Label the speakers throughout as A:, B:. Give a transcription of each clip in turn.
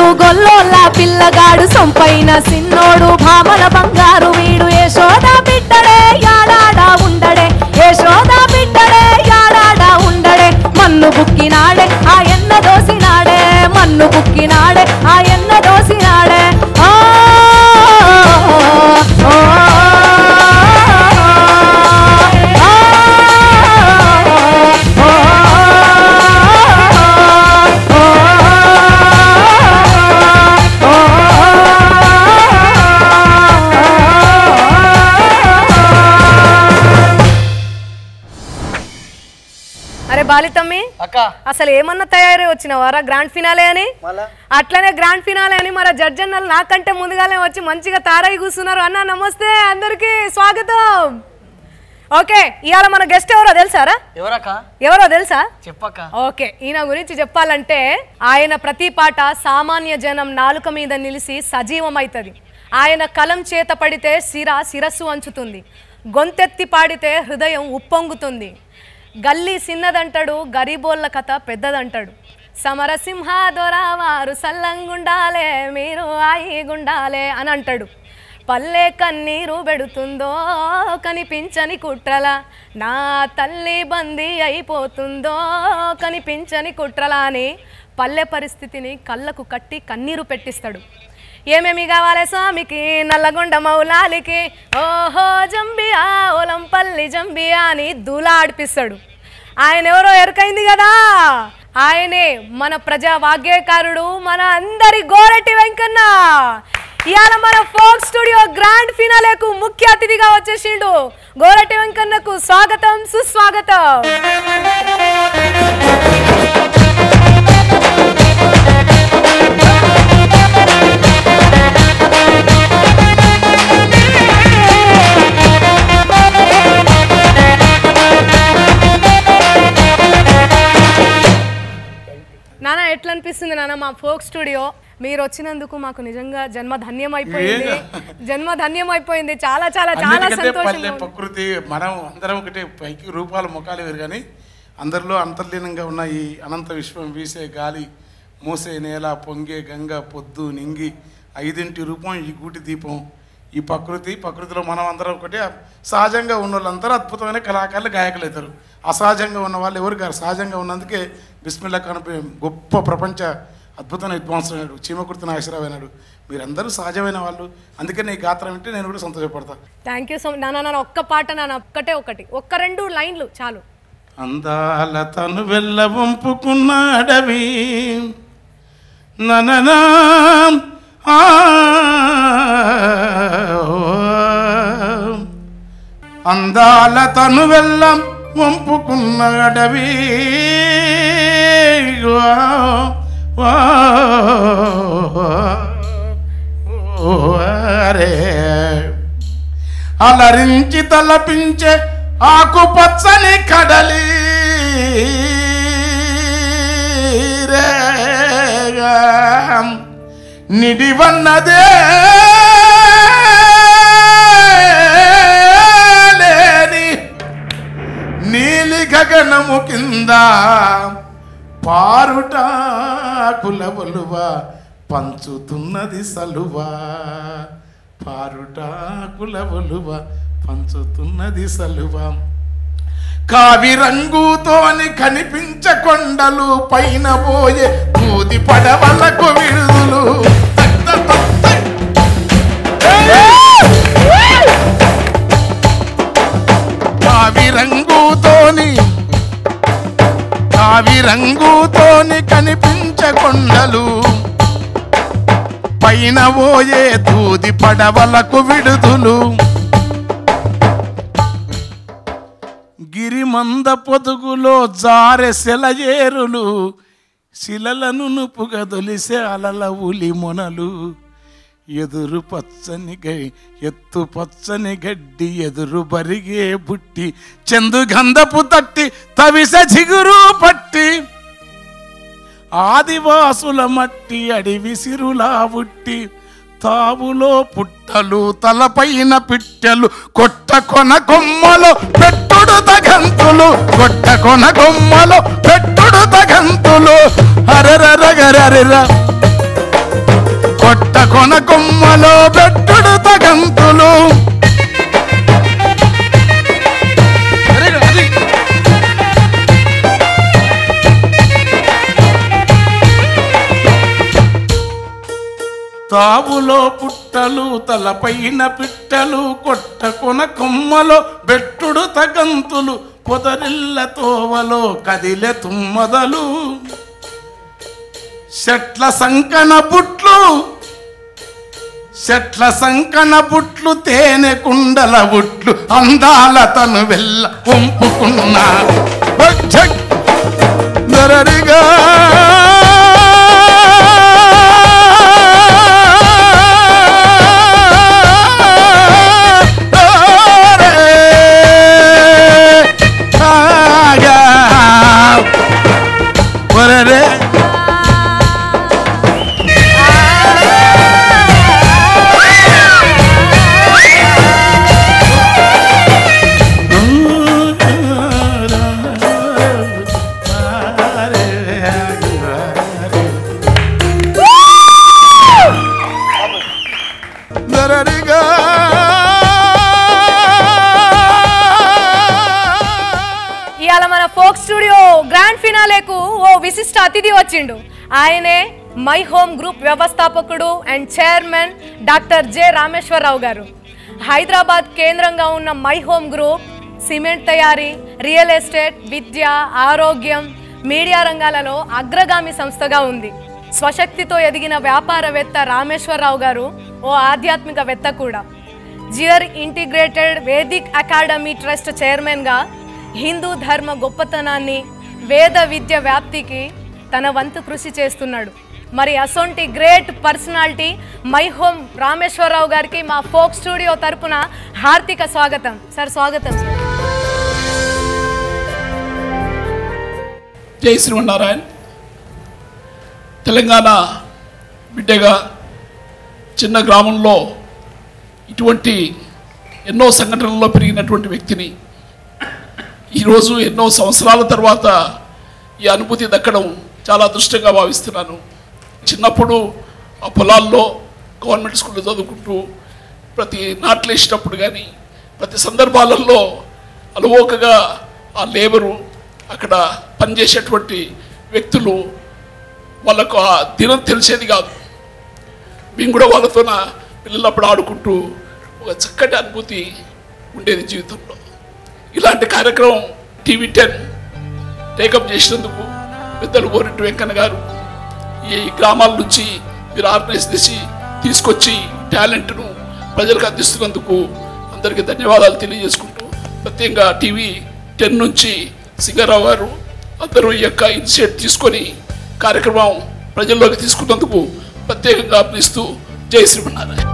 A: చిన్నోడు గొల్లోళ్ళ పిల్లగాడు సొంపైన సిన్నోడు భామల బంగారు వీడు యశోద బిడ్డడే యాడాడా ఉండడే యశోద బిడ్డడే యాడాడా ఉండడే మన్ను బుక్కినాడే ఆ ఎన్న దోసినాడే మన్ను బుక్కినాడే ఆ ఎన్న దోసినాడే ఆ, ఆ, అరే బాలితమ్మి
B: అక్క
A: అసలు ఏమన్నా తయారై వచ్చినవారా గ్రాండ్ ఫినాలే అని
B: మళ్ళా
A: అట్లనే గ్రాండ్ ఫినాలే అని మన జడ్జ్ అన్నలు నాకంటే ముందుగానే వచ్చి మంచిగా తారాయి కూర్చున్నారు అన్న నమస్తే అందరికీ స్వాగతం ఓకే ఇవాళ మన గెస్ట్ ఎవరో తెలుసారా
B: ఎవరక్క
A: ఎవరో తెలుసా
B: చెప్పక్క
A: ఓకే ఈయన గురించి చెప్పాలంటే ఆయన ప్రతి పాట సామాన్య జనం నాలుక మీద నిలిచి సజీవమైతుంది ఆయన కలం చేత పడితే సిర శిరస్సు అంచుతుంది గొంతెత్తి పాడితే హృదయం ఉప్పొంగుతుంది గల్లీ చిన్నదంటాడు గరీబోళ్ళ కథ పెద్దదంటాడు సమరసింహ దొరవారు సల్లంగుండాలే మీరు ఆయిగుండాలే అని అంటాడు పల్లె కన్నీరు పెడుతుందో కనిపించని కుట్రల నా తల్లి బందీ అయిపోతుందో కనిపించని కుట్రల అని పల్లె పరిస్థితిని కళ్ళకు కట్టి కన్నీరు పెట్టిస్తాడు ఏమేమి కావాలి స్వామికి నల్లగొండ మౌలాలికి ఓహో జంబియా ఓలంపల్లి జంబియా అని దూలా ఆడిపిస్తాడు ఆయన ఎవరో ఎరకైంది కదా ఆయనే మన ప్రజా వాగ్గేయకారుడు మన అందరి గోరటి వెంకన్న ఇవాళ మన ఫోక్ స్టూడియో గ్రాండ్ ఫినాలేకు ముఖ్య అతిథిగా వచ్చేసిండు గోరటి వెంకన్నకు స్వాగతం సుస్వాగతం నాన్న ఎట్లా అనిపిస్తుంది నాన్న మా ఫోక్ స్టూడియో మీరు వచ్చినందుకు మాకు నిజంగా జన్మ ధన్యం అయిపోయింది జన్మ ధన్యం అయిపోయింది చాలా చాలా చాలా
C: అందుకంటే పల్లె
A: సంతోషంగా ఉంది.
C: ప్రకృతి మనం అందరం ఒకటే పైకి రూపాలు ముఖాలు వేరు కానీ అందరిలో అంతర్లీనంగా ఉన్న ఈ అనంత విశ్వం వీసే గాలి మూసే నేల పొంగే గంగ పొద్దు నింగి ఐదింటి రూపం ఈ గూటి దీపం ఈ ప్రకృతి ప్రకృతిలో మనం అందరం ఒకటే సహజంగా ఉన్న వాళ్ళందరూ అద్భుతమైన కళాకారులు గాయకులు అవుతారు అసహజంగా ఉన్న వాళ్ళు ఎవరు కాదు సహజంగా ఉన్నందుకే బిస్మిల్లా కనిపే గొప్ప ప్రపంచ అద్భుతమైన విద్వాంసుడు అయినాడు చీమకుర్తి నాగేశ్వరరావు అయినాడు మీరందరూ సహజమైన వాళ్ళు అందుకని ఈ గాత్రం వింటే నేను కూడా సంతోషపడతా
A: థ్యాంక్ యూ సో మచ్ నాన్న నాన్న ఒక్క పాట నాన్న ఒక్కటే ఒకటి ఒక్క రెండు లైన్లు చాలు
C: అందాల తను వెళ్ళ వంపుకున్న అడవి నననా ఆ, అందాల తను వెళ్ళ వంపుకున్న అడవి వా, వా, ఓ, అరే అలరించి తలపించే ఆకుపచ్చని కడలి రేగా నిడివన్నదే లేని నీలి గగనము కింద పారుట కులవలువ పంచుతున్నది సలువా పారుట కులవలువ పంచుతున్నది సలువా కావి రంగుతోని కనిపించ కొండలు పైన పోయే దూది పడవలకు విడుదలు కావి రంగుతోని కావి రంగుతోని కనిపించ కొండలు పైన పోయే దూది పడవలకు విడుదలు గిరిమంద పొదుగులో జారె సెలయేరులు శిలలను నుపుగా దొలిసే అలల ఉలి మొనలు ఎదురు పచ్చని గై ఎత్తు పచ్చని గడ్డి ఎదురు బరిగే బుట్టి చందు గంధపు తట్టి తవిస చిగురు పట్టి ఆదివాసుల మట్టి అడివి సిరులా పుట్టి తావులో పుట్టలు తలపైన పిట్టెలు కొట్ట కొన కొమ్మలు పెట్టుడు తగంతులు కొట్ట కొన కొమ్మలు పెట్టుడు తగంతులు అరరరగరర కొన కొమ్మలో పెట్టుడు తగంతులు అరే, అది. తావులో పుట్టలు తలపైన పిట్టలు కొట్ట కొన కొమ్మలో బెట్టుడు తగంతులు పొదరిల్ల తోవలో కదిలె తుమ్మదలు చెట్ల సంకన బుట్లు చెట్ల సంకన బుట్లు తేనె కుండల బుట్లు అందాల తను వెళ్ళ పంపుకున్నా దరరిగా ఒరరే దరరిగా
A: ఇవాళ మన ఫోక్ స్టూడియో గ్రాండ్ ఫినాలేకు ఓ విశిష్ట అతిథి వచ్చిండు ఆయనే మై హోమ్ గ్రూప్ వ్యవస్థాపకుడు and chairman doctor J Rameshwar Rao garu Hyderabad కేంద్రంగా ఉన్న మై హోమ్ గ్రూప్ సిమెంట్ తయారీ రియల్ ఎస్టేట్ విద్య ఆరోగ్యం మీడియా రంగాలలో అగ్రగామి సంస్థగా ఉంది స్వశక్తితో ఎదిగిన వ్యాపారవేత్త రామేశ్వరరావు గారు ఓ ఆధ్యాత్మికవేత్త కూడా Jeeyar integrated vedic academy trust చైర్మన్గా హిందూ ధర్మ గొప్పతనాన్ని వేద విద్య వ్యాప్తికి తన వంతు కృషి చేస్తున్నాడు మరి అసొంటి great personality my home Rameshwar Rao గారికి మా ఫోక్ స్టూడియో తరపున హార్దిక స్వాగతం సార్ స్వాగతం సార్
B: జై శ్రీమన్నారాయణ తెలంగాణ బిడ్డగా చిన్న గ్రామంలో ఇటువంటి ఎన్నో సంఘటనల్లో పెరిగినటువంటి వ్యక్తిని ఈరోజు ఎన్నో సంవత్సరాల తర్వాత ఈ అనుభూతి దక్కడం చాలా అదృష్టంగా భావిస్తున్నాను చిన్నప్పుడు ఆ పొలాల్లో గవర్నమెంట్ స్కూల్లో చదువుకుంటూ ప్రతి నాట్లు వేసినప్పుడు కానీ ప్రతి సందర్భాలలో అలవోకగా ఆ లేబరు అక్కడ పనిచేసేటువంటి వ్యక్తులు వాళ్ళకు ఆ దినం తెలిసేది కాదు మేము కూడా వాళ్ళతో నా పిల్లలప్పుడు ఆడుకుంటూ ఒక చక్కటి అనుభూతి ఉండేది జీవితంలో ఇలాంటి కార్యక్రమం టీవీ టెన్ టేకప్ చేసినందుకు పెద్దలు గోరెట్టు వెంకన్న గారు ఈ గ్రామాల నుంచి మీరు ఆర్గనైజ్ చేసి తీసుకొచ్చి టాలెంట్ను ప్రజలకు అందిస్తున్నందుకు అందరికీ ధన్యవాదాలు తెలియజేసుకుంటూ ప్రత్యేకంగా టీవీ టెన్ నుంచి సింగారావు గారు అందరూ ఈ యొక్క ఇనిషియేట్ తీసుకొని కార్యక్రమం ప్రజల్లోకి తీసుకున్నందుకు ప్రత్యేకంగా అభినిస్తూ జై శ్రీమన్నారాయణ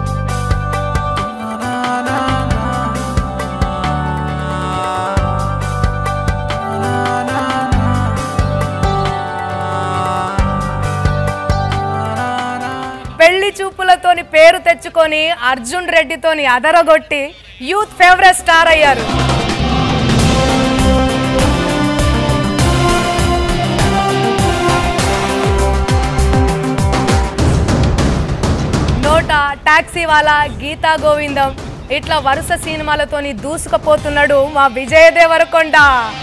A: పెళ్లి చూపులతోని పేరు తెచ్చుకొని అర్జున్ రెడ్డితోని అదరగొట్టి యూత్ ఫేవరెట్ స్టార్ అయ్యారు నోట టాక్సీ వాలా గీతా గోవిందం ఇట్లా వరుస సినిమాలతోని దూసుకుపోతున్నాడు మా విజయ దేవరకొండ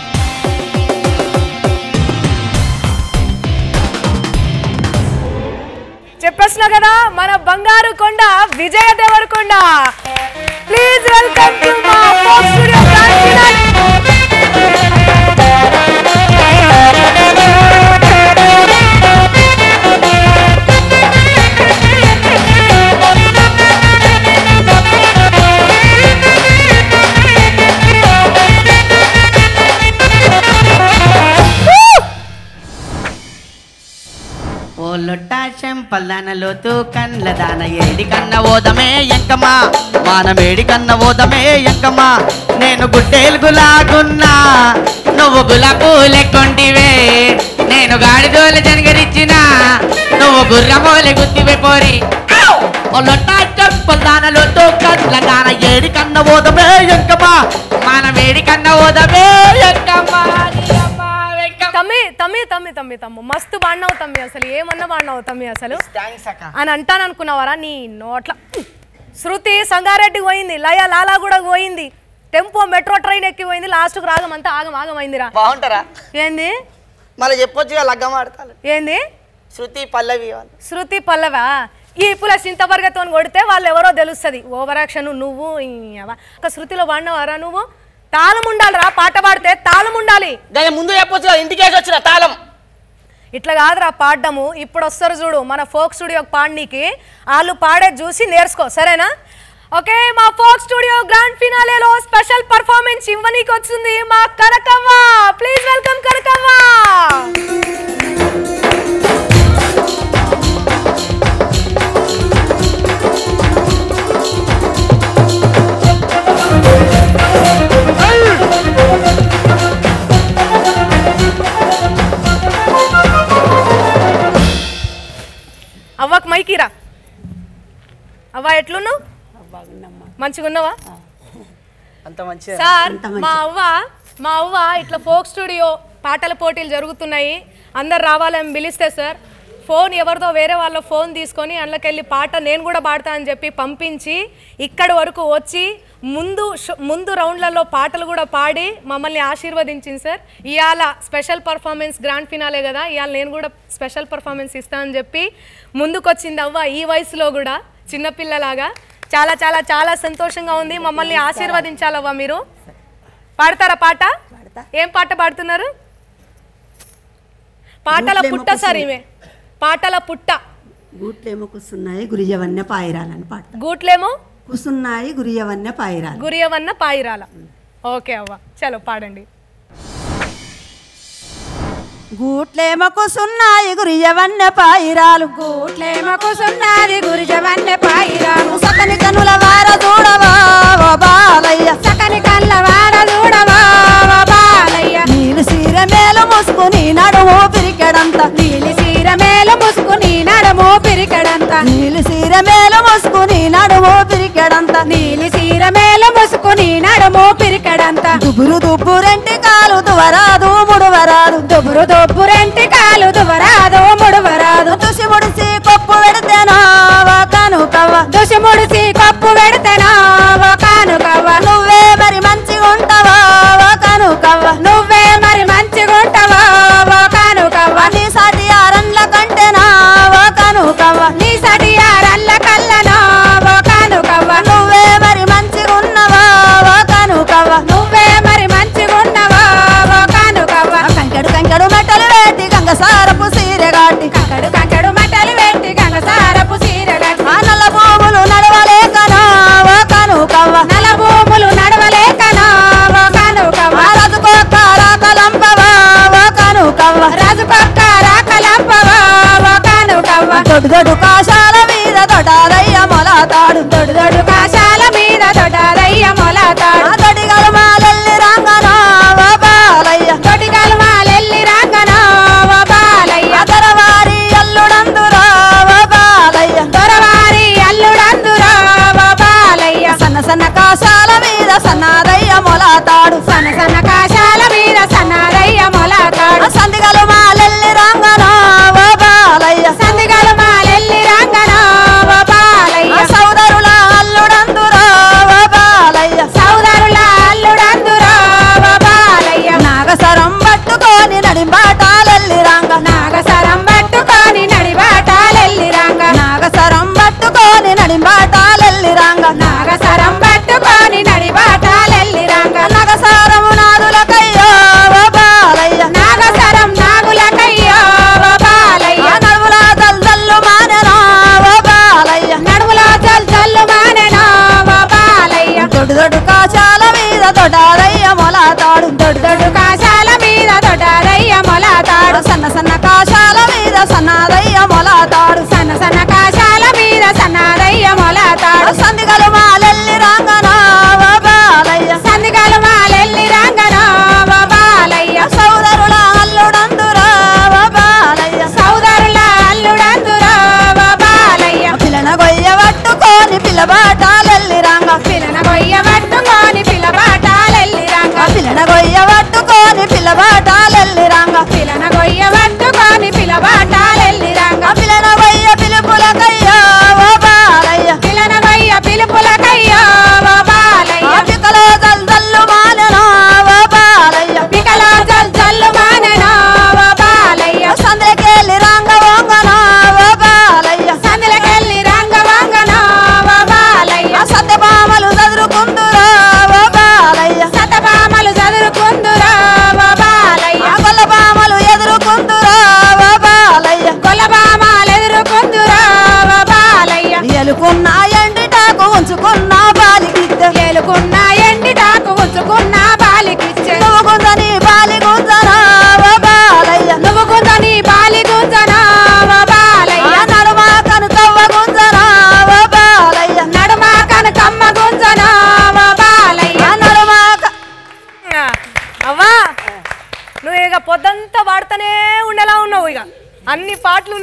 A: చెప్పేసిన కదా మన బంగారు కొండ Vijay Deverakonda please welcome to మా ఫోక్ స్టూడియో గ్రాండ్ ఫినాలే.
D: ఓ లొట్టా చెంపల్దానలో తూ కండ్ల దాన ఏడి కన్న ఓదమే ఎంకమ్మా వానమేడి కన్న ఓదమే ఎంకమ్మా నేను గుడ్డేలుగులాగున్నా నువ్వు గులాబూ లెక్కొంటివే నేను గాడిదోలు జనగరిచ్చిన నువ్వు గుర్రమోలె గుత్తివే పోరి ఓ లొట్టా చెంపల్దానలో తూ కండ్ల దాన ఏడి కన్న ఓదమే ఎంకమ్మా వానమేడి కన్న ఓదమే ఎంకమ్మా నీ అమ్మ వెంకమ్మ.
A: తమ్మి తమ్మి తమ్మి తమ్మి తమ్మి తమ్ము మస్తు బాడినావు తమ్మి అసలు ఏమన్నా బాడినావు తమ్మి అసలు
D: థ్యాంక్స్ అక్క
A: అని అంటాను అనుకున్నావారా నీ నోట్ల శృతి సంగారెడ్డికి పోయింది లయ లాలా కూడా పోయింది టెంపో మెట్రో ట్రైన్ ఎక్కి పోయింది లాస్ట్కు రాగం అంతా ఆగం ఆగం అయిందిరా
D: బాగుంటారా
A: ఏంది
D: మళ్ళీ చెప్పొచ్చు లగ్గం ఆడతాను
A: ఏంది
D: శృతి పల్లవి వాళ్ళు
A: శృతి పల్లవ ఈ పుల చింతపరగతో కొడితే వాళ్ళు ఎవరో తెలుస్తుంది ఓవరాక్షన్ నువ్వు ఈ అవ. ఒక శృతిలో పాడినవారా నువ్వు తాళం ఉండాలిరా పాట పాడితే తాళం ఉండాలి
D: దాని ముందు చెప్పొచ్చు కదా, ఇంటికేసి వచ్చిన తాళం
A: ఇట్లా కాదురా పాడడము ఇప్పుడు వస్తారు చూడు మన ఫోక్ స్టూడియో పాడనీకి వాళ్ళు పాడేది చూసి నేర్చుకో సరేనా ఓకే మా ఫోక్ స్టూడియో గ్రాండ్ ఫినాలేలో స్పెషల్ పర్ఫార్మెన్స్ ఇవ్వనీకి వచ్చింది మా కనకవ్వ ప్లీజ్ వెల్కమ్ కనకవ్వ అవ్వకు మైకిరా అవ్వ ఎట్లున్నావు మంచిగా ఉన్నావా
D: అంత మంచిగా
A: సార్ మా అవ్వ మా అవ్వ ఇట్లా ఫోక్ స్టూడియో పాటల పోటీలు జరుగుతున్నాయి అందరు రావాలని పిలిస్తే సార్ ఫోన్ ఎవరిదో వేరే వాళ్ళ ఫోన్ తీసుకొని అందులోకెళ్ళి పాట నేను కూడా పాడతా అని చెప్పి పంపించి ఇక్కడి వరకు వచ్చి ముందు షో- ముందు రౌండ్లలో పాటలు కూడా పాడి మమ్మల్ని ఆశీర్వదించింది సార్ ఇవాళ స్పెషల్ పర్ఫార్మెన్స్ గ్రాండ్ ఫినాలే కదా ఇవాళ నేను కూడా స్పెషల్ పర్ఫార్మెన్స్ ఇస్తా అని చెప్పి ముందుకొచ్చింది అవ్వ ఈ వయసులో కూడా చిన్నపిల్లలాగా చాలా చాలా చాలా సంతోషంగా ఉంది మమ్మల్ని ఆశీర్వదించాలవ్వ మీరు పాడతారా పాట ఏం పాట పాడుతున్నారు పాటల పుట్ట సార్ ఈమె పాటల పుట్ట
E: గూట్లేమో కూసున్నాయి గురియవన్నె పాయిరాలని పాట
A: గూట్లేమో
E: కూసున్నాయి గురియవన్నె పాయిరాలు
A: గురియవన్న పాయిరాల ఓకే అవ్వ చలో పాడండి
E: గూట్లేమో కూసున్నాయి గురియవన్నె పాయిరాలు
F: గూట్లేమో కూసున్నది గురిజవన్నె పాయిరాము
E: సకని కనుల వార చూడవా ఓ బాలయ్య
F: సకని కళ్ళ వాడ చూడవా ఓ బాలయ్య
E: నీళ్ళు సీర మేలు మూసుకుని నడుము పిరికెడంత
F: నీలి సీర మేల ముసుకుని నడము పిరికడంత
E: నీళ్ళు సీర మేలు మూసుకుని నడుము పిరికెడంత
F: నీలి సీర మేల ముసుకుని నడము పిరికడంత
E: దుబురు దుబ్బురెంటి కాలు దువరాదు ముడువరాదు
F: దుబురు దొబ్బు రెంటి కాలు దువరాదు ముడువరాదు
E: తుసి ముడిసి కొప్పు పెడితేనా కను కవ్వ
F: దుసి ముడిసి కప్పు పెడితేనా ఓ కానుకవ్వ
E: నువ్వే మరి మంచిగా ఉంటావా కను కవ్వ
F: నువ్వే మరి మంచిగుంటవా ఓ కానుకవ్వ
E: నీ సాటి ఆరండ్ల కంటేనా కను కవ్వ
F: నీ సడియారల్ల కల్లనా ఓ కానుకవ్వ
E: నువ్వే మరి మంచిగా ఉన్నవా కను కవ్వ
F: నువ్వే మరి మంచిగున్నవా ఓ కానుకవ్వ
E: కంకెడు కంకెడు మెట్టలు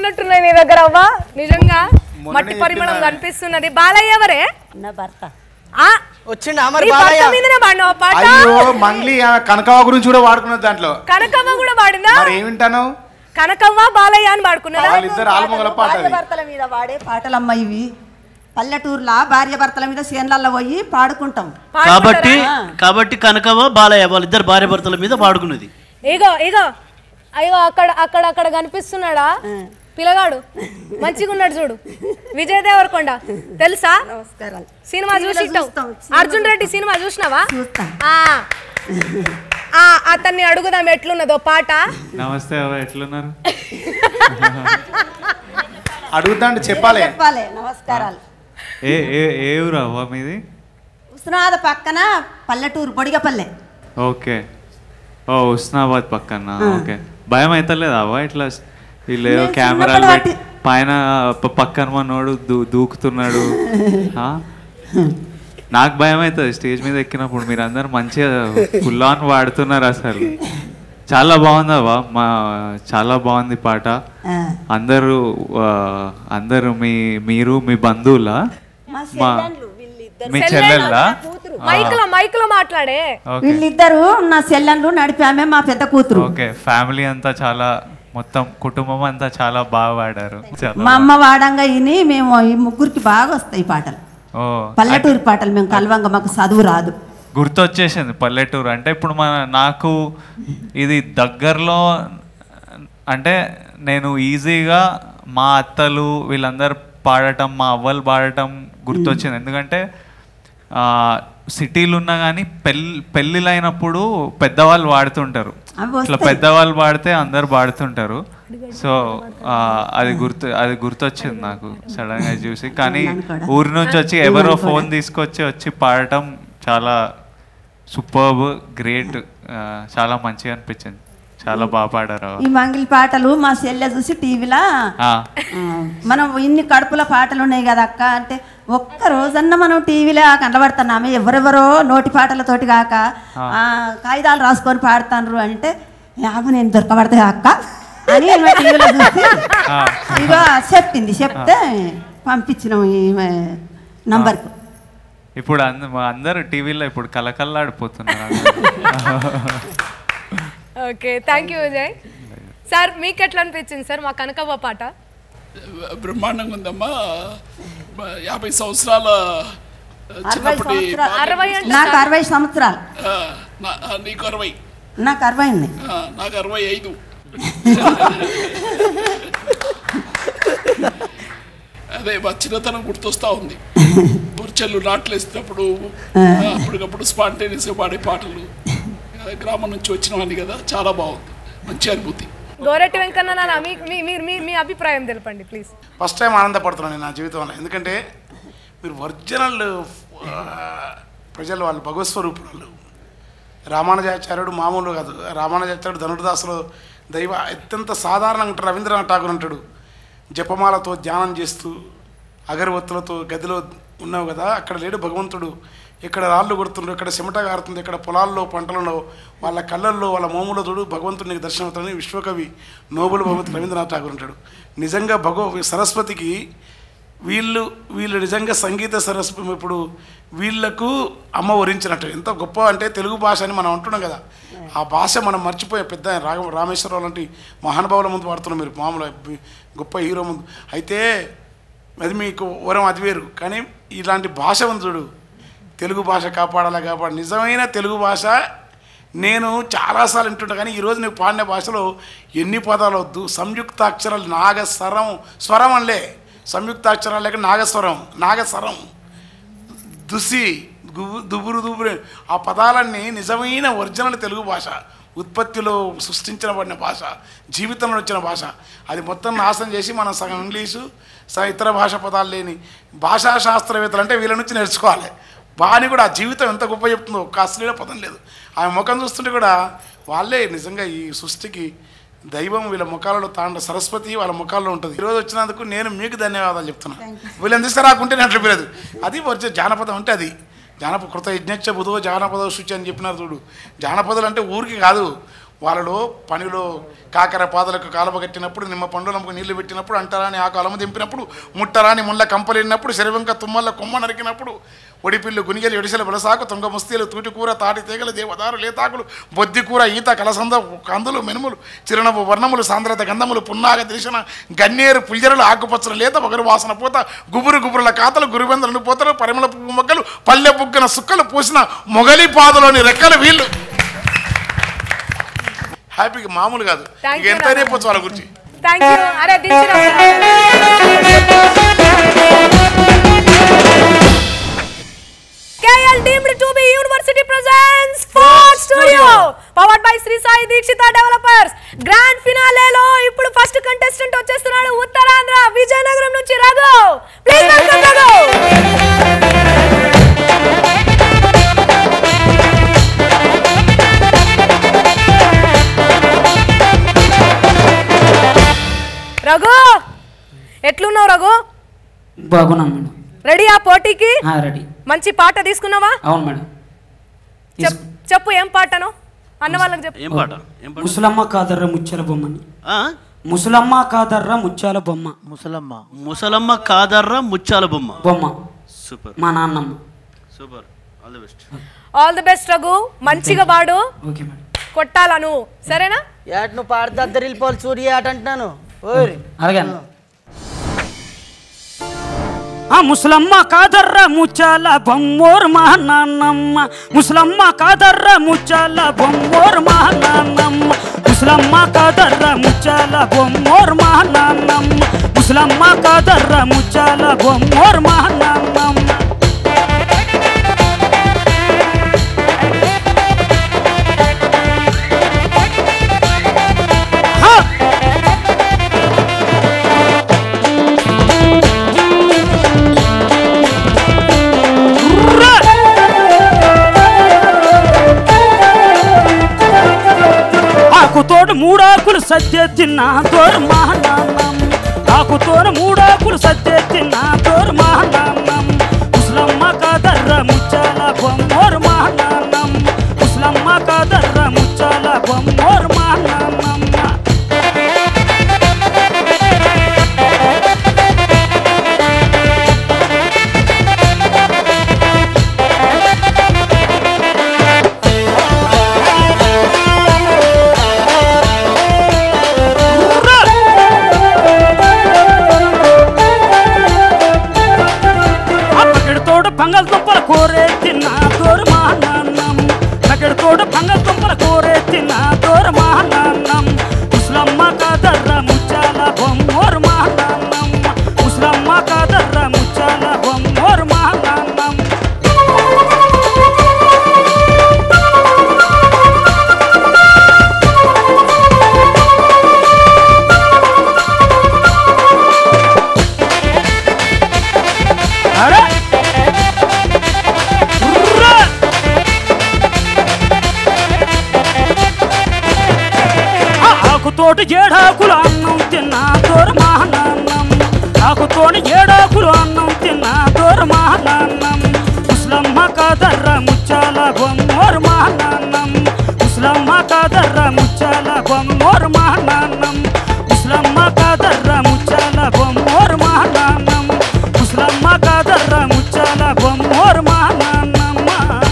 A: ఉన్నట్టున్నాయి నీ దగ్గర అవ్వా నిజంగా
C: మొన్ననే
A: మట్టి పరిమళం
C: చెప్పినా.
A: కనిపిస్తున్నది బాలయ్య ఎవరే
E: నా భర్త
A: ఆ
D: వచ్చిండు అమర్
A: నీ భర్త
D: బాలయ్య
A: మీదనే పాడినావు ఆ పాట
C: అయ్యో మంగ్లీ ఆ కనకావ గురించి కూడా వాడుకున్నది దాంట్లో
A: కనకవ్వ కూడా పాడిందా
C: మరి ఏమి వింటాను
A: కనకవ్వ బాలయ్య అని పాడుకున్నారా
C: వాళ్ళిద్దరు ఆల్మొగల పాట
E: భార్య
C: అది
E: భర్తల మీద వాడే పాటలమ్మ ఇవి పల్లెటూరులా భార్య భర్తల మీద చేన్లల్లో పోయి పాడుకుంటాం
G: కాబట్టి
A: పాడుకుంటారా?
G: కాబట్టి కనకవ బాలయ్య వాళ్ళిద్దరు భార్య భర్తల మీద పాడుకున్నది
A: ఇగో ఇగో అయ్యో అక్కడ అక్కడ అక్కడ కనిపిస్తున్నాడా పిల్లగాడు మంచిగా ఉన్నాడు చూడు విజయ్ దేవరకొండ తెలుసా
E: నమస్కారాలు
A: సినిమా
E: టీవీలో
A: చూసిట్టావు
E: చూస్తాం.
A: అర్జున్ రెడ్డి సినిమా చూసినావా
E: చూస్తాం.
A: ఆ. ఆ, అతన్ని అడుగుదాం ఎట్లున్నదో పాట
H: నమస్తే అవ్వ ఎట్లున్నారు
C: అడుగుతా అంటే చెప్పాలి
E: చెప్పాలి నమస్కారాలు
H: ఏ ఏ ఏ ఊరు అవ్వ మీది
E: ఉస్నాద పక్కన పల్లెటూరు బొడిగపల్లె
H: ఓకే ఓ ఉస్నాబాద్ పక్కన ఓకే భయం అవుతలేదు అవ్వ ఇట్లా వీళ్ళు ఏదో
E: నేను
H: కెమెరాలు
E: చిన్నప్పుడు
H: పెట్టి పైన ప- పక్కన మనోడు దూ దూకుతున్నాడు ఆ? నాకు భయం అవుతుంది స్టేజ్ మీద ఎక్కినప్పుడు మీరు అందరు మంచిగా ఫుల్ ఆన్ వాడుతున్నారు అసలు చాలా బాగుందవ్వ మా చాలా బాగుంది పాట
E: ఆ.
H: అందరూ ఆ, అందరూ మీ మీరు మీ బంధువులా
E: మా
H: మా
E: చెల్లెళ్ళు వీళ్ళిద్దరు
H: మీ చెల్లెళ్ళా
A: మైక్ లో మైక్ లో మాట్లాడే
H: ఓకే
E: వీళ్ళిద్దరు నా చెల్లెళ్ళు నడిపామే మా పెద్ద కూతురు
H: ఓకే ఫ్యామిలీ అంతా చాలా మొత్తం కుటుంబం అంతా చాలా బాగా పాడారు చాలా
E: మా అమ్మ వాడంగా ఇని మేము ఈ ముగ్గురికి బాగా వస్తాయి ఈ పాటలు
H: ఓ
E: పల్లెటూరు పాటలు మేము కలవంగా మాకు చదువు రాదు
H: గుర్తొచ్చేసింది పల్లెటూరు అంటే ఇప్పుడు మన నాకు ఇది దగ్గరలో అంటే నేను ఈజీగా మా అత్తలు వీళ్ళందరూ పాడటం మా అవ్వలు పాడటం గుర్తొచ్చింది ఎందుకంటే ఆ, సిటీలు ఉన్నా కానీ పెళ్ళి పెళ్ళిళ్ళు అయినప్పుడు పెద్దవాళ్ళు వాడుతుంటారు
E: అవి వస్తాయి.
H: ఇట్లా పెద్దవాళ్ళు పాడితే అందరు పాడుతుంటారు సో ఆ, అది గుర్తు అది గుర్తొచ్చింది నాకు సడన్ గా చూసి కానీ
E: నన్ను కూడా.
H: ఊరి నుంచి వచ్చి ఎవరో ఫోన్ తీసుకొచ్చి వచ్చి పాడటం చాలా సూపర్బ్ గ్రేట్ చాలా మంచిగా అనిపించింది చాలా బాగా పాడారు
E: ఈ మంగిలి పాటలు మా చెల్లె చూసి టీవీలో
H: ఆ,
E: మనం ఇన్ని కడుపుల పాటలు ఉన్నాయి కదా అక్క అంటే ఒక్క రోజన్నా మనం టీవీలో కనబడుతున్నాము ఎవరెవరో నోటి పాటలతోటి కాక ఆ, కాగితాలు రాసుకొని పాడుతాండ్రు అంటే యాభై నేను దొరకబడతాయి అక్క అని ఈమె టీవీలో చూసి
H: ఆ.
E: ఇగో చెప్పింది చెప్తే పంపించినాం ఈమె నంబర్కు
H: ఇప్పుడు అంద అందరు టీవీలో ఇప్పుడు కలకల్లాడిపోతున్నారు
A: okay thank you Vijay sir మీకు ఎట్లా అనిపించింది సార్ మా కనకవ్వ పాట
B: బ్రహ్మాండంగా ఉందమ్మా మ- యాభై సంవత్సరాల చిన్నప్పటి
E: సంవత్సరాలు.
A: అరవై అంటే
E: నాకు అరవై సంవత్సరాలు
B: ఆ, నా- ఆ, నీకు అరవై
E: నాకు అరవై ఉంది
B: ఆ, నాకు అరవై ఐదు అదే మా చిన్నతనం గుర్తొస్తా ఉంది బొర్చెలు నాట్లేసినప్పుడు ఆ, అప్పటికప్పుడు స్పాంటేనియస్గా పాడే పాటలు ఆ, గ్రామం నుంచి వచ్చినవాడిని కదా చాలా బాగుంది మంచి అనుభూతి
A: గోరెట్టి వెంకన్న నాన్న మీ మీ మీ- మీ మీ అభిప్రాయం తెలపండి ప్లీజ్
C: ఫస్ట్ టైం ఆనందపడుతున్నాను నేను నా జీవితంలో ఎందుకంటే మీరు ఒరిజినల్ ఆ, ప్రజలు వాళ్ళు భగవత్ స్వరూపులు రామానుజాచార్యుడు మామూలు కాదు రామానుజాచార్యుడు ధనుర్దాసులు దైవ అత్యంత సాధారణంగా ఉంటాడు రవీంద్రనాథ్ ఠాగూర్ అంటాడు జపమాలతో ధ్యానం చేస్తూ అగరవత్తులతో గదిలో ఉన్నావు కదా అక్కడ లేడు భగవంతుడు ఇక్కడ రాళ్ళు కొడుతుండ్రు ఇక్కడ చెమట కారుతుంది ఇక్కడ పొలాల్లో పంటలలో వాళ్ళ కళ్ళల్లో వాళ్ళ మోములో చూడు భగవంతుడు నీకు దర్శనం అవుతాడని విశ్వకవి నోబుల్ భగవంతుడు రవీంద్రనాథ్ ఠాగూర్ అంటాడు నిజంగా భగవ సరస్వతికి వీళ్ళు వీళ్ళు నిజంగా సంగీత సరస్వతి ఇప్పుడు వీళ్ళకు అమ్మ వరించినట్టు ఎంత గొప్ప అంటే తెలుగు భాష అని మనం అంటున్నాం కదా ఆ భాష మనం మర్చిపోయే పెద్ద ఆయన రాగ రామేశ్వరరావు లాంటి మహానుభావుల ముందు వాడుతున్నాం మీరు మామూలు బి- గొప్ప హీరో ముందు అయితే అది మీకు వరం అది వేరు కానీ ఇలాంటి భాష ఉంది చూడు తెలుగు భాష కాపాడాలా కాపాడు నిజమైన తెలుగు భాష నేను చాలాసార్లు వింటుంటా కానీ ఈరోజు నీకు పాడిన భాషలో ఎన్ని పదాలు వద్దు సంయుక్తాక్షరాలు నాగస్వరం స్వరం అనలే సంయుక్తాక్షరాలు లేక నాగస్వరం నాగస్వరం దుసి గుబు దుబురు దుబురు ఆ పదాలన్నీ నిజమైన ఒరిజినల్ తెలుగు భాష ఉత్పత్తిలో సృష్టించబడిన భాష జీవితంలో వచ్చిన భాష అది మొత్తం నాశనం చేసి మనం సగం ఇంగ్లీషు సగం ఇతర భాష పదాలు లేని భాషా శాస్త్రవేత్తలు అంటే వీళ్ళ నుంచి నేర్చుకోవాలి బాని కూడా ఆ జీవితం ఎంత గొప్ప చెప్తుందో ఒక్క అశ్లీల పదం లేదు ఆమె ముఖం చూస్తుంటే కూడా వాళ్ళే నిజంగా ఈ సృష్టికి దైవం వీళ్ళ ముఖాలలో తాండ సరస్వతి వాళ్ళ ముఖాల్లో ఉంటుంది ఈరోజు వచ్చినందుకు నేను మీకు ధన్యవాదాలు చెప్తున్నాను వీళ్ళని తీసుకురాకుంటే నేను అట్లా లేదు అది వచ్చే జానపదం అంటే అది జానపద కృత యజ్ఞచ్చ బుధో జానపద శుచి అని చెప్పినారు చూడు జానపదాలు అంటే ఊరికి కాదు వాళ్ళలో పనిలో కాకర పాదలకు కాలువ కట్టినప్పుడు నిమ్మ పండులకు నీళ్లు పెట్టినప్పుడు అంటరాని ఆకు అలము దింపినప్పుడు ముట్టరాని ముళ్ళ కంపలినప్పుడు శరవంక తుమ్మల కొమ్మ నరికినప్పుడు ఒడిపిల్లు గునిగలు ఎడిసెల బలసాకు తుంగ ముస్తీలు తూటికూర తాటి తీగలు దేవదారు లేతాకులు బొద్ది కూర ఈత కలసంద కందులు మెనుములు చిరునవ్వు వర్ణములు సాంద్రత గంధములు పున్నాగ దిశన గన్నేరు పుల్జరలు ఆకుపచ్చల లేత ఒకరు వాసన పూత గుబురు గుబురుల కాతలు గురుబెందలను పోతలు పరిమళ పువ్వు మొగ్గలు పల్లె బుగ్గన సుక్కలు పూసిన మొగలి పాదలోని రెక్కలు వీళ్ళు హ్యాపీగా మామూలు కాదు
A: Thank
C: ఇక
A: you,
C: ఎంతైనా
A: రాధా.
C: చెప్పొచ్చు వాళ్ళ గురించి
A: థ్యాంక్ యూ అరే దించిన KL deemed to be University presents Fox Studio powered by Sri Sai Dikshita Developers grand ఫినాలేలో ఇప్పుడు ఫస్ట్ కంటెస్టెంట్ వచ్చేస్తున్నాడు ఉత్తరాంధ్ర విజయనగరం నుంచి రఘు ప్లీజ్ వెల్కమ్ రఘు రఘు ఎట్లున్నావు రఘు
I: బాగున్నాం మేడం
A: రెడీ ఆ పోటీకి
I: ఆ, రెడీ
A: మంచి పాట తీసుకున్నావా
I: అవును మేడం
A: చెప్- చెప్పు ఏం పాటను అన్న వాళ్ళకి చెప్పు
G: ఏం పాట ఏం పాట
I: ముసలమ్మ కాదర్ర ముత్యాల బొమ్మని
G: ఆ?
I: ముసలమ్మ కాదర్ర ముత్యాల బొమ్మ
J: ముసలమ్మ
G: ముసలమ్మ కాదర్ర ముత్యాల బొమ్మ
I: బొమ్మ
G: సూపర్
I: మా నాన్నమ్మ
G: super all the best
A: all the best Raghu మంచిగా పాడు
I: ఓకే మేడం
A: కొట్టాలా నువ్వు సరేనా
J: ఏట నువ్వు పాడితే అద్దరు వెళ్ళిపోవాలి సూర్య ఆట అంటున్నాను ఓరి
I: అలాగే అన్న. ఆ ముసలమ్మ కాదర్ర ముచ్చాల బొమ్మోరు మా నాన్నమ్మ ముసలమ్మ కాదర్ర ముచ్చాల బొమ్మోరు మా నాన్నమ్మ ముసలమ్మ కాదర్ర ముచ్చాల బొమ్మోరు మా నాన్నమ్మ ముసలమ్మ కాదర్ర ముచ్చాల బొమ్మోరు మా నాన్నమ్మ హా! ఆకుతోడు మూడాకులు సద్య తిన్నా తోరు మహానాన్నం ఆకుతోడు మూడాకులు సద్య తిన్నా తోరు మహానాన్నం ముసలమ్మ కాదర్ర ముచ్చాల బొమ్మోరు మహానాన్నం ముసలమ్మ కాదర్ర ముచ్చాల బొమ్మోరు మహానాన్నం పక్కడితోడు బంగాళదుంపల కూరే తిన్నా తోరు మా నాన్నం పక్కడితోడు బంగాళదుంపల కూరే తిన్నా తోరు మా నాన్నం ముసలమ్మ కాదర్ర ముచ్చాల బొమ్మోరు మా నాన్నం ముసలమ్మ కాదర్ర ముచ్చాల బొమ్మోరు మా నాన్నం అరే ఉర్రా! ఆ ఆకుతోటి ఏడాకులు అన్నం తిన్నా తోరు మహానాన్నం ఆకుతోటి ఏడాకులు అన్నం తిన్నా తోరు మహానాన్నం ముసలమ్మ కాదర్ర ముచ్చాల బొమ్మోరు మహానాన్నం ముసలమ్మ కాదర్ర ముచ్చాల బొమ్మోరు మహానాన్నం ముసలమ్మ కాదర్ర ముచ్చాల బొమ్మోరు మహానాన్నం ముసలమ్మ కాదర్ర ముచ్చాల బొమ్మోరు మహానాన్నమ్మ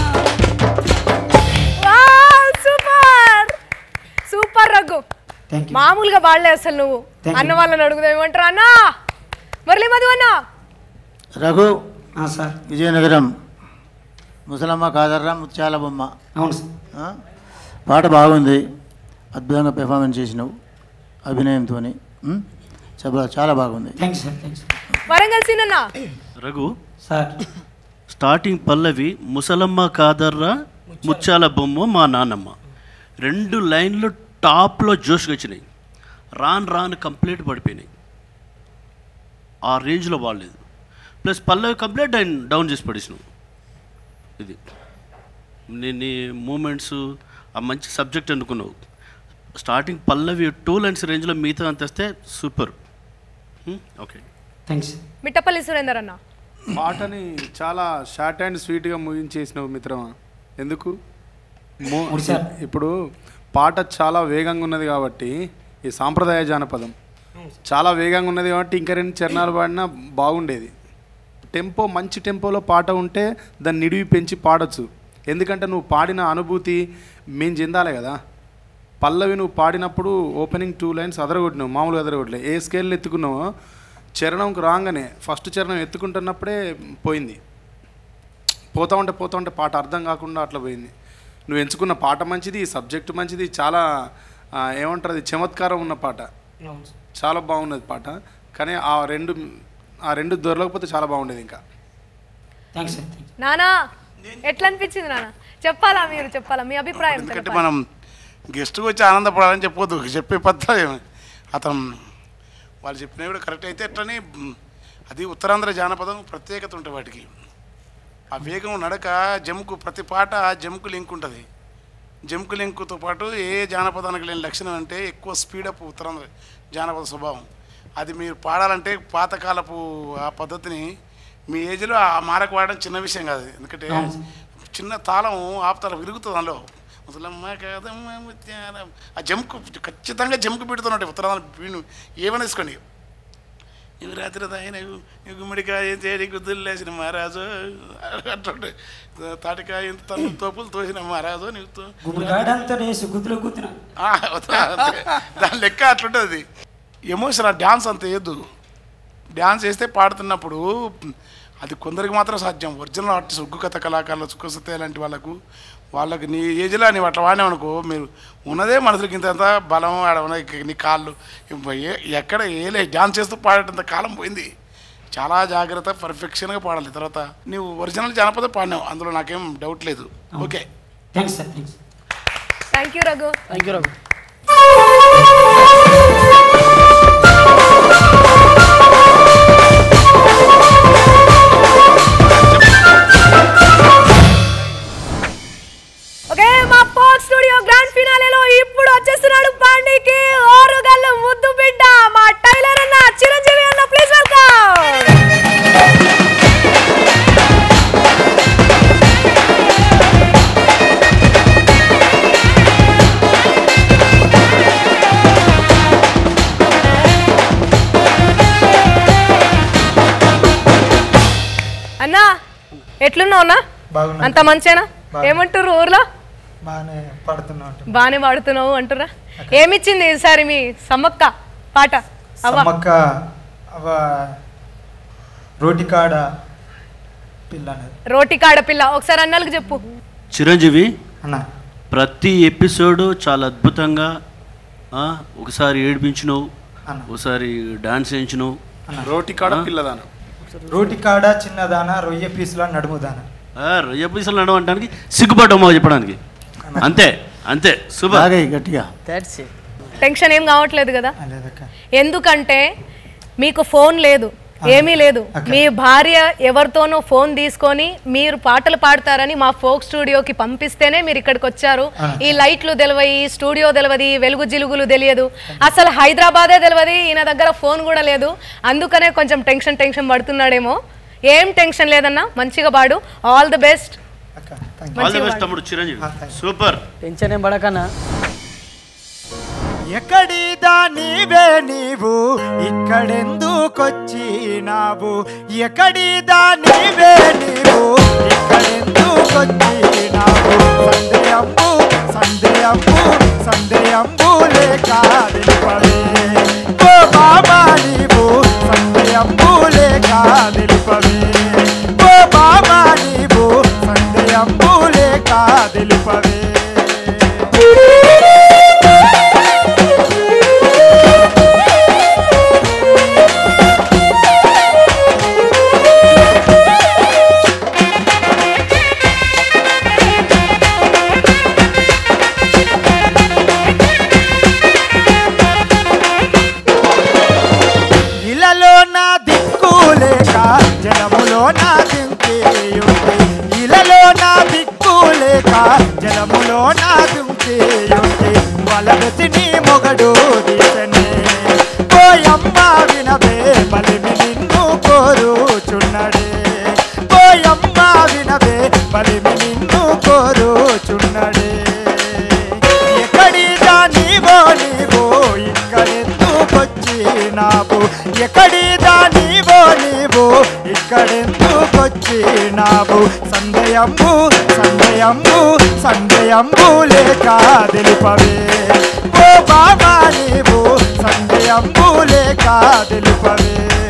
A: super super Raghu
I: thank you
A: మామూలుగా పాడలే అసలు నువ్వు
I: Thank you.
A: అన్న వాళ్ళని అడుగుదాం ఏమంటారు అన్నా మురళీ మధు అన్న
J: రఘు
I: ఆ, సార్
J: విజయనగరం ముసలమ్మ కాదర్రా ముత్యాల బొమ్మ
I: అవును సార్
J: ఆ? పాట బాగుంది అద్భుతంగా పెర్ఫార్మెన్స్ చేసినావు అభినయంతో చాలా చాలా బాగుంది
I: thank you sir thank you
A: Warangal సీనన్న
G: రఘు
I: సార్
G: స్టార్టింగ్ పల్లవి ముసలమ్మ కాదర్ర ముత్యాల బొమ్మ మా నాన్నమ్మ రెండు లైన్లు టాప్లో జోష్కి వచ్చినాయి రాన్ రాన్ కంప్లీట్ పడిపోయినాయి ఆ రేంజ్లో బాగాలేదు ప్లస్ పల్లవి కంప్లీట్ డౌన్ డౌన్ చేసి పడేసినావు ఇది నేను నీ మూమెంట్స్ ఆ మంచి సబ్జెక్ట్ అనుకున్నావు స్టార్టింగ్ పల్లవి టూ లైన్స్ రేంజ్లో మిగతా అంత వస్తే super okay
I: thanks
A: Mittapalli Surender అన్న
K: పాటని చాలా షార్ట్ అండ్ స్వీట్గా ముగించేసినావు మిత్రమా ఎందుకు మో
I: ముడిచారు.
K: ఇప్పుడు పాట చాలా వేగంగా ఉన్నది కాబట్టి ఈ సాంప్రదాయ జానపదం చాలా వేగంగా ఉన్నది కాబట్టి ఇంకా రెండు చరణాలు పాడినా బాగుండేది టెంపో మంచి టెంపోలో పాట ఉంటే దాన్ని నిడివి పెంచి పాడొచ్చు ఎందుకంటే నువ్వు పాడిన అనుభూతి మేము చెందాలి కదా పల్లవి నువ్వు పాడినప్పుడు ఓపెనింగ్ టూ లైన్స్ అదరగొట్టినావు మామూలుగా అదరగొట్టలే ఏ స్కేల్లో ఎత్తుకున్నావో చరణంకి రాగానే ఫస్ట్ చరణం ఎత్తుకుంటున్నప్పుడే పోయింది పోతా ఉంటే పోతా ఉంటే పాట అర్థం కాకుండా అట్లా పోయింది నువ్వు ఎంచుకున్న పాట మంచిది సబ్జెక్ట్ మంచిది చాలా ఆ, ఏమంటారు అది చమత్కారం ఉన్న పాట చాలా బాగున్నది పాట కానీ ఆ రెండు ఆ రెండు దొరకకపోతే చాలా బాగుండేది ఇంకా
L: థ్యాంక్స్ సార్
A: నానా ఎట్లా అనిపించింది నాన్న చెప్పాలా మీరు చెప్పాలా మీ అభిప్రాయం
C: ఎందుకంటే
A: తెలపాలి.
C: మనం గెస్ట్కి వచ్చి ఆనందపడాలని చెప్పొద్దు చెప్పే పద్ధతి అతను వాళ్ళు చెప్పినవి కూడా కరెక్ట్ అయితే ఎట్లని మ్, అది ఉత్తరాంధ్ర జానపదం ప్రత్యేకత ఉంటుంది వాటికి ఆ వేగం నడక జమ్కు ప్రతి పాట జమ్కు లింక్ ఉంటుంది జమ్కు లింకుతో పాటు ఏ జానపదానికి లేని లక్షణం అంటే ఎక్కువ స్పీడప్ ఉత్తరాంధ్ర జానపద స్వభావం అది మీరు పాడాలంటే పాతకాలపు ఆ పద్ధతిని మీ ఏజ్లో ఆ మారకు వాడడం చిన్న విషయం కాదు ఎందుకంటే చిన్న తాళం ఆపుతాల విరుగుతుంది అందులో ముసలమ్మ కాదమ్మ ముత్యాలం. ఆ జంకు ఖచ్చితంగా జంకు పెడుతున్నట్టు ఉత్తరాంధ్ర వీణు ఏమైనా వేసుకోండి నువ్వు రాత్రి తాగిన గుమ్మడికాయ తేడి గుద్దులేసిన మహారాజు అంటుంటే తాటికాయ ఇంత తను తోపులు తోసిన మహారాజు నీవు తో-
L: గుమ్మడికాడంతా వేసి గుద్దులో గుద్దిన
C: ఆ, అంతే. దాని లెక్క అట్లుంటుంది ఎమోషన్ ఆ డ్యాన్స్ అంత వేయద్దు డ్యాన్స్ వేస్తే పాడుతున్నప్పుడు అది కొందరికి మాత్రం సాధ్యం ఒరిజినల్ ఆర్టిస్ట్ ఉగ్గు కథ కళాకారులు సుఖసత్య లాంటి వాళ్ళకు వాళ్ళకి నీ ఏజ్లో నీవు అట్లా వాడినావనుకో మీరు ఉన్నదే మనసులకి ఇంత అంత బలం ఆడ ఉన్నాయి నీ కాళ్ళు ఏ- ఎక్కడ ఏలే డ్యాన్స్ చేస్తూ పాడేటంత కాలం పోయింది చాలా జాగ్రత్త పర్ఫెక్షన్గా పాడాలి తర్వాత నీవు ఒరిజినల్ జానపద పాడినావు అందులో నాకేం డౌట్ లేదు okay
L: thanks sir thanks
A: thank you Raghu
J: thank you Raghu
A: okay మా ఫోక్ స్టూడియో గ్రాండ్ ఫినాలేలో ఇప్పుడు వచ్చేస్తున్నాడు పాండీకి ఓరుగల్లు ముద్దు బిడ్డ మా టైలర్ అన్న చిరంజీవి అన్న ప్లీజ్ వెల్కమ్ అన్నా ఎట్లున్నావు అన్నా
M: బాగున్నా
A: అంత మంచేనా ఏమంటారు ఊర్లో
M: బాగానే పడుతున్నా
A: బాగానే పాడుతున్నావు అంటురా ఏమిచ్చింది ఈసారి మీ సమ్మక్క పాట అవ్వ
M: సమ్మక్క అవ రోటికాడ పిల్ల అనేది
A: రోటి కాడ పిల్ల ఒకసారి అన్నలకు చెప్పు
G: చిరంజీవి
M: అన్న
G: ప్రతి ఎపిసోడ్ చాలా అద్భుతంగా ఆ, ఒకసారి ఏడిపించినావు
M: అన్న.
G: ఒకసారి డాన్స్ వేయించినావు
C: రోటి కాడ
G: ఆ?
C: పిల్లదానం
M: రోటికాడ చిన్నదాన రొయ్య పీసుల నడుముదాన
G: ఆ, రొయ్య పీసలు నడవడానికి సిగ్గుపడ్డామా చెప్పడానికి అంతే అంతే సూపర్
J: గట్టిగా దట్స్ ఇట్
A: టెన్షన్ ఏం కావట్లేదు కదా
M: లేదక్క
A: ఎందుకంటే మీకు ఫోన్ లేదు ఏమీ లేదు మీ భార్య ఎవరితోనో ఫోన్ తీసుకొని మీరు పాటలు పాడతారని మా ఫోక్ స్టూడియోకి పంపిస్తేనే మీరు ఇక్కడికి వచ్చారు ఈ లైట్లు తెలియదు ఈ స్టూడియో తెలియదు వెలుగు జిలుగులు తెలియదు అసలు హైదరాబాదే తెలియదు ఈయన దగ్గర ఫోన్ కూడా లేదు అందుకనే కొంచెం టెన్షన్ టెన్షన్ పడుతున్నాడేమో ఏం టెన్షన్ లేదన్నా మంచిగా పాడు all the best
G: all the best తమ్ముడు చిరంజీవి సూపర్
J: టెన్షన్ ఏం పడకన్నా
M: ఎక్కడిదా నీవే నీవు ఇక్కడెందుకొచ్చినావు ఎక్కడిదా నీవే నీవు ఇక్కడెందుకొచ్చినావు సందేహంబు సందేహంబు సందేహంబు లేక తెలుపవే ఓ బాబా నీవు సందేహంబు లేక తెలుపవే ఓ బాబా నీవు సందేహంబు లేక తెలుపవే ఇలలో నా దిక్కు లేక జనం ఇక్కడెందుకొచ్చినావు సందేయంబు సందేయంబు సందేయంబు లేక తెలుపవే ఓ బాబా నీవు సందేయంబు లేక తెలుపవే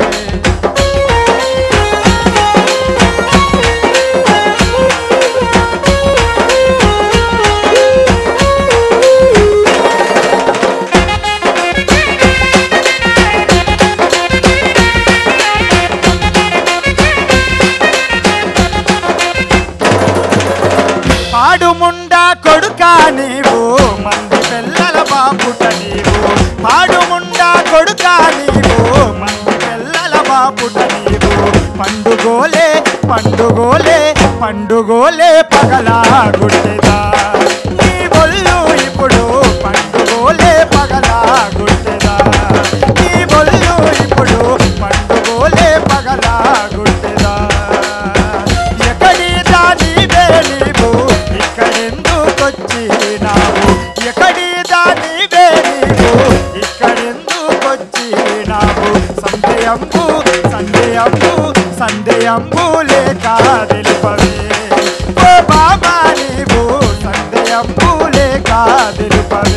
M: పాడుముండా కొడుకా నీవు మంది పిల్లల బాపుట నీవు పాడుముండా కొడుకా నీవు మంది పిల్లల బాపుట నీవు పండుగోలే పండుగోలే పండుగోలే పగలా గుడ్డెదా నీ ఒళ్ళు ఇప్పుడు పండుగోలే పగలా గుడ్డెదా నీ ఒళ్ళు ఇప్పుడు పండుగోలే పగలా గుడ్డెదా ఎక్కడి దానివే నీవు ఇక్కడెందుకొచ్చినావు ఎక్కడి దానివే నీవు ఇక్కడెందుకొచ్చినావు సందేయంబు సందేయంబు సందేయంబు లేక తెలుపవే ఓ బాబా నీవు సందేయంబు లేక తెలుపవే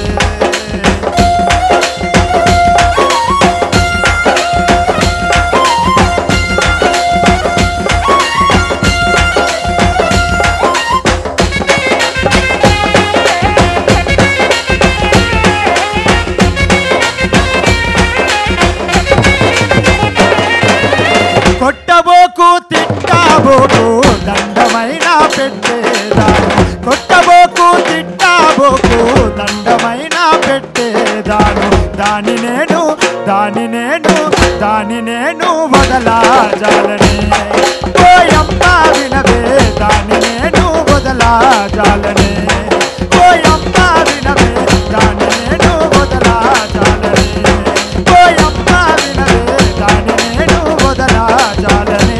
M: కొట్టబోకు తిట్టాబోకు దండమైన పెట్టేదాను కొట్టబోకు తిట్టాబోకు దండమైన పెట్టేదాను దాని నేను దాని నేను దాని నేను వదలాజాలని ఓయమ్మ వినవే దాని నేను వదలాజాలని ఓయమ్మ వినవే దాని నేను వదలాజాలని ఓయమ్మ వినవే దాని నేను వదలాజాలని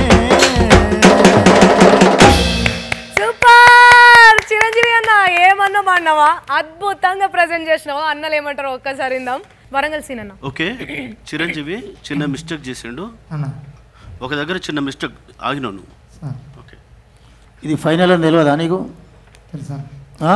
A: సూపర్ చిరంజీవి అన్న ఏమన్నా పాడినావా అద్భుతంగా ప్రజెంట్ చేసినావా అన్నలు ఏమంటారు ఒక్కసారి ఇందాం వరంగల్ సీన్ అన్న
G: ఓకే చిరంజీవి చిన్న మిస్టేక్ చేసిండు
M: అన్న
G: ఒక దగ్గర చిన్న మిస్టేక్ ఆగినావు నువ్వు
M: సార్
G: ఓకే
N: ఇది ఫైనల్ అని తెలియదా నీకు
M: తెలుసా
N: ఆ?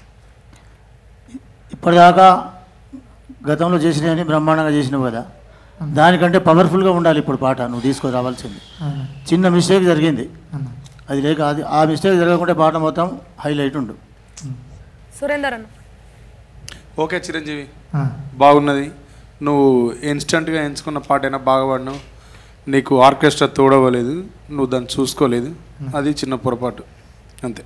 N: ఇప్పటిదాకా గతంలో చేసినవని బ్రహ్మాండంగా చేసినావు కదా దానికంటే పవర్ఫుల్గా ఉండాలి ఇప్పుడు పాట నువ్వు తీసుకురావాల్సింది
M: అవును.
N: చిన్న మిస్టేక్ జరిగింది
M: అన్న.
N: అది లేక అది ఆ మిస్టేక్ జరగకుంటే పాట మొత్తం హైలైట్ ఉండు
A: సురేందర్ అన్న
K: ఓకే చిరంజీవి
M: ఆ.
K: బాగున్నది నువ్వు ఇన్స్టంట్గా ఎంచుకున్న పాటైనా బాగా పాడినావు నీకు ఆర్కెస్ట్రా తోడవలేదు నువ్వు దాన్ని చూసుకోలేదు అది చిన్న పొరపాటు అంతే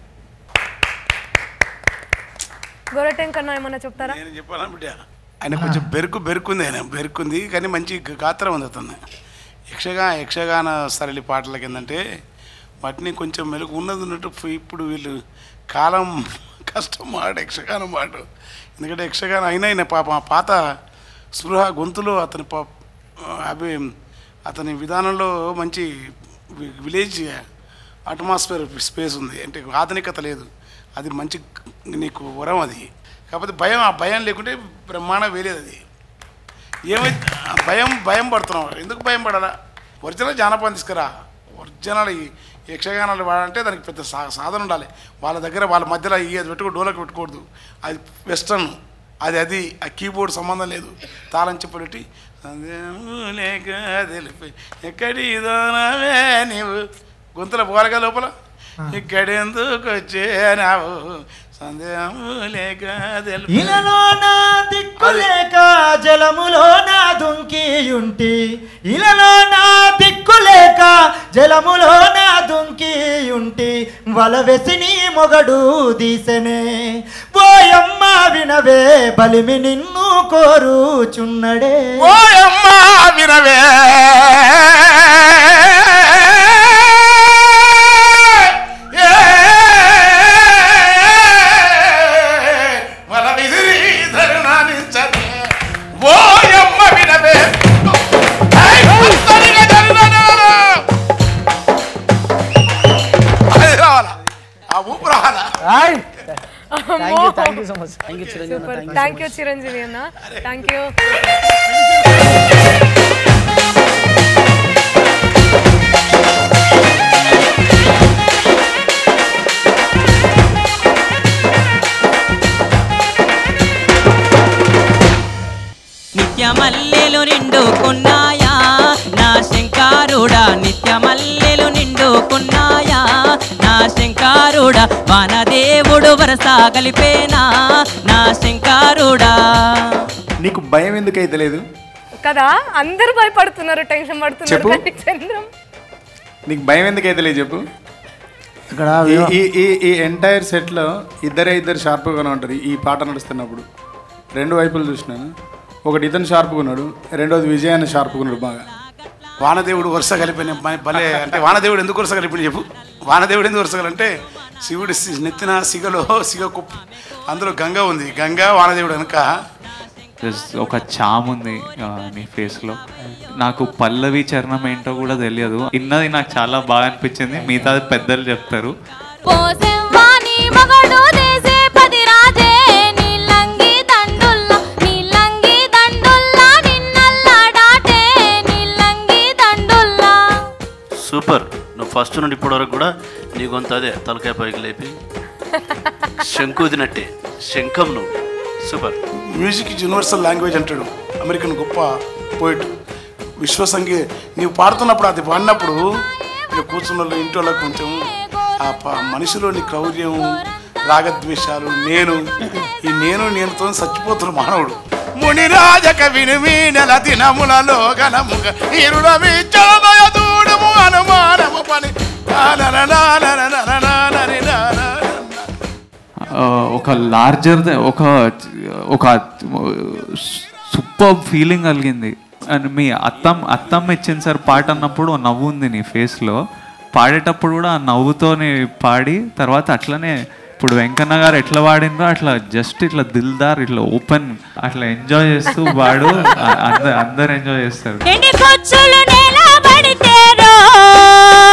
A: గొర్రెటెంక్ అన్న ఏమన్నా చెప్తారా
C: నేను చెప్పాలా బిడ్డ ఆయన కొంచెం బెరుకు బెరుకుంది ఆయన బెరుకుంది కానీ మంచి గ- గాత్రం ఉంది అతను యక్షగా యక్షగాన సరళి పాటలకి ఏంటంటే వాటిని కొంచెం మెరుగు ఉన్నది ఉన్నట్టు పోయి ఇప్పుడు వీళ్ళు కాలం కష్టం మాట యక్షగానం మాట ఎందుకంటే యక్షగానం అయినా ఆయన పాప ఆ పాత స్పృహ గొంతులో అతని పా అవి అతని విధానంలో మంచి వి- విలేజ్ అట్మాస్ఫియర్ స్పేస్ ఉంది అంటే ఆధునికత లేదు అది మంచి నీకు వరం అది కాకపోతే భయం ఆ భయం లేకుంటే బ్రహ్మాండ వేరేది అది ఏమైతే ఆ భయం భయం పడుతున్నావు ఎందుకు భయం పడాలా ఒరిజినల్ జానపదం తీసుకురా ఒరిజినల్ ఈ యక్షగానాలు వాడాలంటే దానికి పెద్ద సా సాధన ఉండాలి వాళ్ళ దగ్గర వాళ్ళ మధ్యలో ఈ అది పెట్టుకో డోలకు పెట్టుకోవద్దు అది వెస్టర్న్ అది అది ఆ కీబోర్డ్ సంబంధం లేదు తాళం చెప్పబెట్టి సందేహము లేక తెలిపి ఎక్కడి దానవే నీవు గొంతుల పోరగా లోపల ఇక్కడెందుకు వచ్చేనావు సందేహము లేక తెలిపి
M: ఇలలో నా దిక్కులేక జలములో నా దుంకియుంటి ఇలలో నా దిక్కులేక జలములో నా దుంకియుంటి వలవెసి నీ మొగడు దీసెనే పోయమ్మ వినవే బలిమి నిన్ను కోరుచున్నడే
C: ఓయమ్మ వినవే వల విసిరి ధరుణానించనే. ఓయమ్మ వినవే ఏయ్, అత్తరిగా ధరుణాలు. అది రావాలా ఆ ఊపు రావాలా
J: thank you thank you so much thank you Chiranjeevi
A: super
J: thank you
A: thank you Chiranjeevi అన్న థ్యాంక్ యూ
O: అందుకున్నాయా నా శంకారుడా వానదేవుడు వరస కలిపేనా నా శంకారుడా
K: నీకు భయం ఎందుకైతే లేదు
A: కదా అందరూ భయపడుతున్నారు టెన్షన్ పడుతున్నారు
K: చెప్పు.
A: కానీ చంద్రం
K: నీకు భయం ఎందుకైతే లేదు చెప్పు
N: ఇక్కడ
K: ఈ- ఈ ఈ ఈ ఎంటైర్ సెట్లో ఇద్దరే ఇద్దరు షార్ప్గానే ఉంటారు ఈ పాట నడుస్తున్నప్పుడు రెండు వైపులు చూసినాను ఒకటి ఇతను షార్ప్గా ఉన్నాడు రెండోది విజయాన్ని షార్ప్గా ఉన్నాడు బాగా
C: వానదేవుడు వరుస కలిపిన మ- భలే అంటే వానదేవుడు ఎందుకు వరుస కలిపిన చెప్పు వానదేవుడు ఎందుకు వరుస అంటే శివుడి సి- నెత్తిన సిగలో సిగ కుప్ప అందులో గంగ ఉంది గంగా వానదేవుడు వెనక
H: Just ఒక చామ్ ఉంది ఆ, నీ ఫేస్లో నాకు పల్లవి చరణం ఏంటో కూడా తెలియదు ఇన్నది నాకు చాలా బాగా అనిపించింది మిగతాది పెద్దలు చెప్తారు
P: పోసెవ్వాని మగడు దేశే పది రాజే నీలంగి దండుల్ల నీలంగి దండుల్ల నిన్నల్లాడాటే నీలంగి దండుల్ల
G: సూపర్ నువ్వు ఫస్ట్ నుండి ఇప్పటి వరకు కూడా నీ గొంతు అదే తలకాయ పైకి లేపి శంకుదినట్టే శంఖం నువ్వు super
C: music is universal language అంటాడు అమెరికన్ గొప్ప పోయిట్ విశ్వ సంగీ నీవు పాడుతున్నప్పుడు అది పాడినప్పుడు ఇక కూర్చున్న వాళ్ళు ఇంటి వాళ్ళకి కొంచెం ఆ ప- మనిషిలోని క్రౌర్యం రాగద్వేషాలు నేను ఈ నేను నేనుతో చచ్చిపోతున్న మానవుడు మునిరాజ కవిని మీనల దినములలో గణముగ ఇరుడమి చలమయదూడము అనుమానము పని
H: ఆ, ఒక లార్జర్ ఒక ఒక సూపర్ ఫీలింగ్ కలిగింది అండ్ మీ అత్తం అత్తమ్మ ఇచ్చింది సార్ పాట అన్నప్పుడు ఓ నవ్వు ఉంది నీ ఫేస్లో పాడేటప్పుడు కూడా ఆ నవ్వుతోనే పాడి తర్వాత అట్లనే ఇప్పుడు వెంకన్న గారు ఎట్లా పాడిండ్రో అట్లా జస్ట్ ఇట్లా దిల్దార్ ఇట్లా ఓపెన్ అట్లా ఎంజాయ్ చేస్తూ పాడు అందరు అందరు ఎంజాయ్ చేస్తారు
P: ఎండి కొచ్చులు నిలబడితేరో